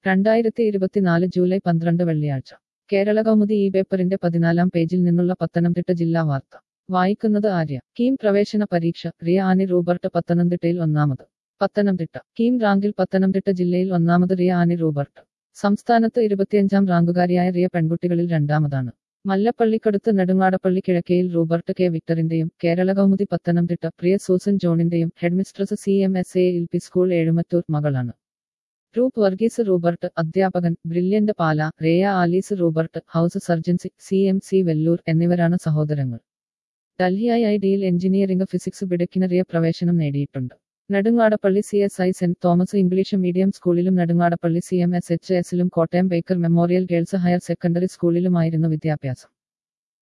രണ്ടായിരത്തി ഇരുപത്തിനാല് ജൂലൈ പന്ത്രണ്ട് വെള്ളിയാഴ്ച കേരള കൗമുദി ഈ പേപ്പറിന്റെ പതിനാലാം പേജിൽ നിന്നുള്ള പത്തനംതിട്ട ജില്ലാ വാർത്ത വായിക്കുന്നത് ആര്യ കീം പ്രവേശന പരീക്ഷ റിയ ആനി റൂബർട്ട് പത്തനംതിട്ടയിൽ ഒന്നാമത് പത്തനംതിട്ട കീം റാങ്കിൽ പത്തനംതിട്ട ജില്ലയിൽ ഒന്നാമത് റിയ ആനി റൂബർട്ട് സംസ്ഥാനത്ത് ഇരുപത്തിയഞ്ചാം റാങ്കുകാരിയായ റിയ പെൺകുട്ടികളിൽ രണ്ടാമതാണ് മല്ലപ്പള്ളിക്കടുത്ത് നെടുങ്ങാടപ്പള്ളി കിഴക്കയിൽ റൂബർട്ട് കെ വിക്ടറിന്റെയും കേരള കൗമുദി പത്തനംതിട്ട പ്രിയ സൂസൻ ജോണിന്റെയും headmistress C M S A L P school Ezhumattoor മകളാണ് റൂപ്പ് വർഗീസ് റൂബർട്ട് അധ്യാപകൻ Brilliant Pala Reya Alice Rubert house surgency C M C Vellore എന്നിവരാണ് സഹോദരങ്ങൾ ഡൽഹി ഐ ഐ ഡിയിൽ എഞ്ചിനീയറിംഗ് ഫിസിക്സ് ബിടക്കിനറിയ പ്രവേശനം നേടിയിട്ടുണ്ട് Nedungadappally C S I Saint Thomas English medium സ്കൂളിലും Nedungadappally C M S H എസിലും Kottayam Baker memorial girls higher secondary സ്കൂളിലുമായിരുന്നു വിദ്യാഭ്യാസം